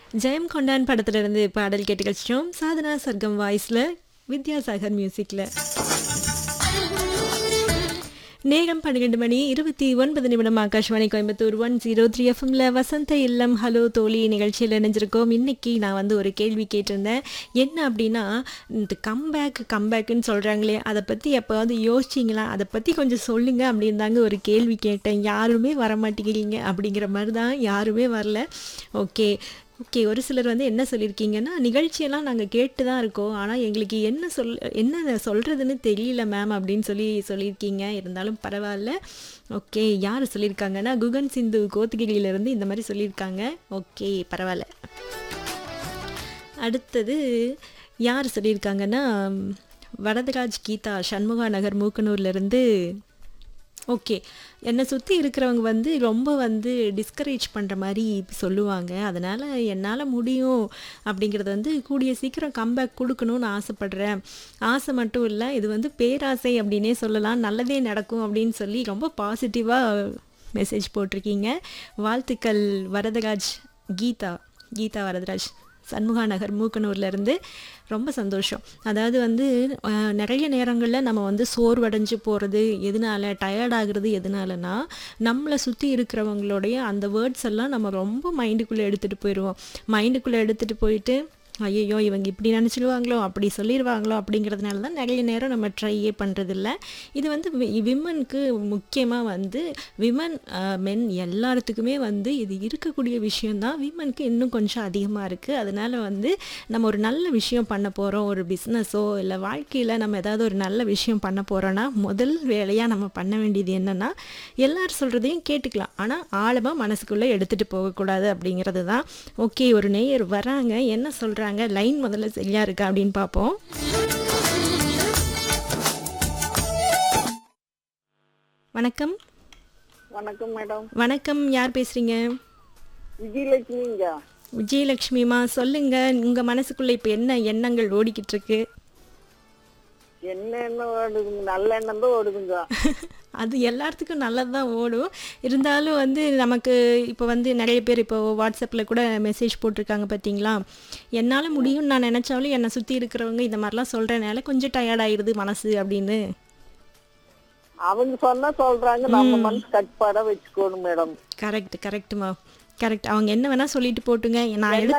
ஜெயம் கொண்டான் படத்துல இருந்து பாடல் கேட்டு கழிச்சிட்டோம் சாதனா சர்க்கம் வாய்ஸ்ல வித்யாசாகர் மியூசிக்ல நேரம் பன்னிரெண்டு மணி இருபத்தி ஒன்பது நிமிடம் Akashvani Coimbatore one zero three எஃப்எம்ல வசந்த இல்லம் ஹலோ தோழி நிகழ்ச்சியில் இணைஞ்சிருக்கோம் இன்னைக்கு நான் வந்து ஒரு கேள்வி கேட்டிருந்தேன் என்ன அப்படின்னா இந்த கம்பேக் கம்பேக்குன்னு சொல்கிறாங்களே அதை பற்றி எப்போவாவது யோசிச்சிங்களா அதை பற்றி கொஞ்சம் சொல்லுங்க அப்படின்னு தாங்க ஒரு கேள்வி கேட்டேன் யாருமே வர மாட்டேங்கிறீங்க அப்படிங்கிற மாதிரி தான் யாருமே வரல ஓகே ஓகே ஒரு சிலர் வந்து என்ன சொல்லியிருக்கீங்கன்னா நிகழ்ச்சியெல்லாம் நாங்கள் கேட்டு தான் இருக்கோம் ஆனால் எங்களுக்கு என்ன சொல் என்ன சொல்கிறதுன்னு தெரியல மேம் அப்படின்னு சொல்லி சொல்லியிருக்கீங்க இருந்தாலும் பரவாயில்ல ஓகே யார் சொல்லியிருக்காங்கன்னா குகன் சிந்து கோத்தகிரியிலேருந்து இந்த மாதிரி சொல்லியிருக்காங்க ஓகே பரவாயில்ல அடுத்தது யார் சொல்லியிருக்காங்கன்னா வரதராஜ் கீதா சண்முகா நகர் மூக்கனூர்லேருந்து ஓகே என்னை சுற்றி இருக்கிறவங்க வந்து ரொம்ப வந்து டிஸ்கரேஜ் பண்ணுற மாதிரி சொல்லுவாங்க அதனால் என்னால் முடியும் அப்படிங்கிறது வந்து கூடிய சீக்கிரம் கம்பேக் கொடுக்கணும்னு ஆசைப்படுறேன் ஆசை மட்டும் இல்லை இது வந்து பேராசை அப்படின்னே சொல்லலாம் நல்லதே நடக்கும் அப்படின்னு சொல்லி ரொம்ப பாசிட்டிவாக மெசேஜ் போட்டிருக்கீங்க வாழ்த்துக்கள் வரதராஜ் கீதா கீதா வரதராஜ் சண்முகா நகர் மூக்கனூர்லேருந்து ரொம்ப சந்தோஷம் அதாவது வந்து அஹ், நிறைய நேரங்களில் நம்ம வந்து சோர்வடைஞ்சு போகிறது எதனால டயர்ட் ஆகுறது எதனாலனா நம்மளை சுற்றி இருக்கிறவங்களுடைய அந்த வேர்ட்ஸ் எல்லாம் நம்ம ரொம்ப மைண்டுக்குள்ளே எடுத்துகிட்டு போயிடுவோம் மைண்டுக்குள்ளே எடுத்துகிட்டு போயிட்டு ஐயோ இவங்க இப்படி நினச்சிடுவாங்களோ அப்படி சொல்லிடுவாங்களோ அப்படிங்கிறதுனால தான் நிறைய நேரம் நம்ம ட்ரையே பண்ணுறதில்ல இது வந்து விமனுக்கு முக்கியமாக வந்து விமன் மென் எல்லாத்துக்குமே வந்து இது இருக்கக்கூடிய விஷயந்தான் விமனுக்கு இன்னும் கொஞ்சம் அதிகமாக இருக்குது அதனால் வந்து நம்ம ஒரு நல்ல விஷயம் பண்ண போகிறோம் ஒரு பிஸ்னஸோ இல்லை வாழ்க்கையில் நம்ம ஏதாவது ஒரு நல்ல விஷயம் பண்ண போகிறோன்னா முதல் வேலையாக நம்ம பண்ண வேண்டியது என்னென்னா எல்லார் சொல்கிறதையும் கேட்டுக்கலாம் ஆனால் ஆழமாக மனசுக்குள்ளே எடுத்துகிட்டு போகக்கூடாது அப்படிங்கிறது தான் ஓகே ஒரு நேயர் வராங்க என்ன சொல்கிறாங்க லைன் முதல்ல சரியா இருக்கா அப்படின்னு பார்ப்போம் வணக்கம் வணக்கம் மேடம் வணக்கம் யார் பேசுகிறீங்க விஜயலட்சுமிங்க விஜயலட்சுமிமா சொல்லுங்க உங்க மனசுக்குள்ள இப்போ என்ன எண்ணங்கள் ஓடிக்கிட்டு இருக்கு என்ன எண்ணம் ஓடுதுங்க நல்ல எண்ணம் தான் ஓடுதுங்க அது எல்லாத்துக்கும் நல்லது தான் ஓடும் இருந்தாலும் வந்து நமக்கு இப்போ வந்து நிறைய பேர் இப்போ வாட்ஸ்அப்பில் கூட மெசேஜ் போட்டிருக்காங்க பார்த்தீங்களா என்னால் முடியும்னு நான் நினச்சாலும் என்னை சுற்றி இருக்கிறவங்க இந்த மாதிரிலாம் சொல்கிறனால கொஞ்சம் டயர்ட் ஆயிடுது மனசு அப்படின்னு அவங்க சொன்னா சொல்றாங்க நம்ம மனசு கட்டுப்பாடா வச்சுக்கணும் மேடம் கரெக்ட் கரெக்ட்டுமா கரெக்ட் அவங்க என்ன வேணால் சொல்லிட்டு போட்டுங்க நான் எடுத்த